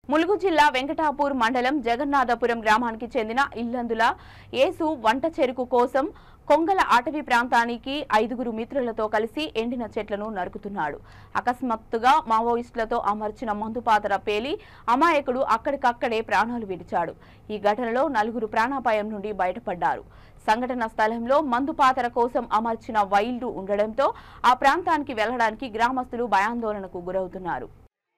ములుగు జిల్లా వెంకటాపూర్ మండలం జగన్నాథపురం గ్రామానికి చెందిన ఇల్లందుల యేసు వంట చెరుకు కోసం కొంగల అటవీ ప్రాంతానికి ఐదుగురు మిత్రులతో కలిసి ఎండిన చెట్లను నరుకుతున్నాడు అకస్మాత్తుగా మావోయిస్టులతో అమర్చిన మందుపాతర పేలి అమాయకుడు అక్కడికక్కడే ప్రాణాలు విడిచాడు ఈ ఘటనలో నలుగురు ప్రాణాపాయం నుండి బయటపడ్డారు సంఘటన స్థలంలో మందుపాతర కోసం అమర్చిన వైల్లు ఉండడంతో ఆ ప్రాంతానికి వెళ్లడానికి గ్రామస్తులు భయాందోళనకు గురవుతున్నారు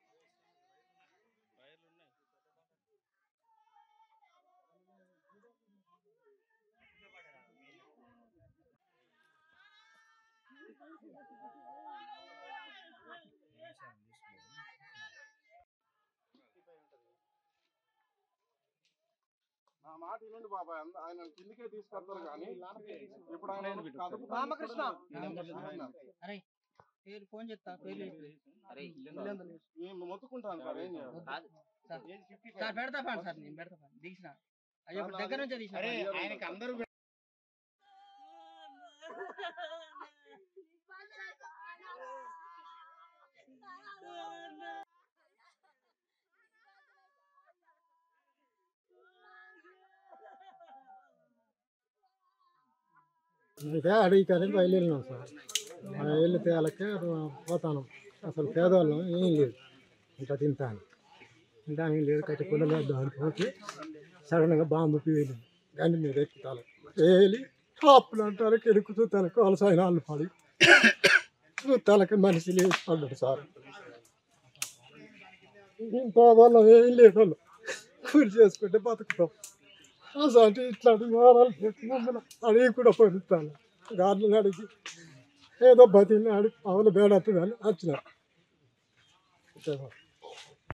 నా మాట వినండి బాబాయ్ అంద- ఆయన కిందికే తీసుకొస్తారు కానీ ఇప్పుడు ఆయన కదుపు రామకృష్ణ. ఆయన అరే పేరు ఫోన్ చేస్తా పేరు చెప్పు. నేను మొత్తుకుంటాను సార్ ఏం చేయాలి సార్ సార్ పెడతా పండి సార్ నేను పెడతా పండి దిగిసిన అయ్యో ఇప్పుడు దగ్గర నుంచే తీసిన అరే ఆయనకి అందరూ అయితే అడిగితే బయలుదేరినాం సార్ ఆ వెళ్ళి తేలకే పోతాను అసలు పేదవాళ్ళం ఏం లేదు ఇంత తింటాను తింటానికి లేదు కట్టి పుల్లలేదు అనుకోకి సడన్గా బాంబు పీలి గండి మీద ఎక్కుతాను వేలి టాపులు అంటారు కెరుకు చూస్తానికి వలసైన వాళ్ళు పడి చూస్తానికి మనిషి లేచి పడ్డాడు సార్ ఇంత వాళ్ళం ఏం లేదు వాళ్ళు కూలి చేసుకుంటే బతుకుతాం అసలు ఇట్లాంటి వివరాలు చెప్పి మమ్మల్ని అడిగి కూడా పొందుతాను గార్లను అడిగి ఏదో బతిని అడిగి పవన బేడత్తు కానీ వచ్చినారు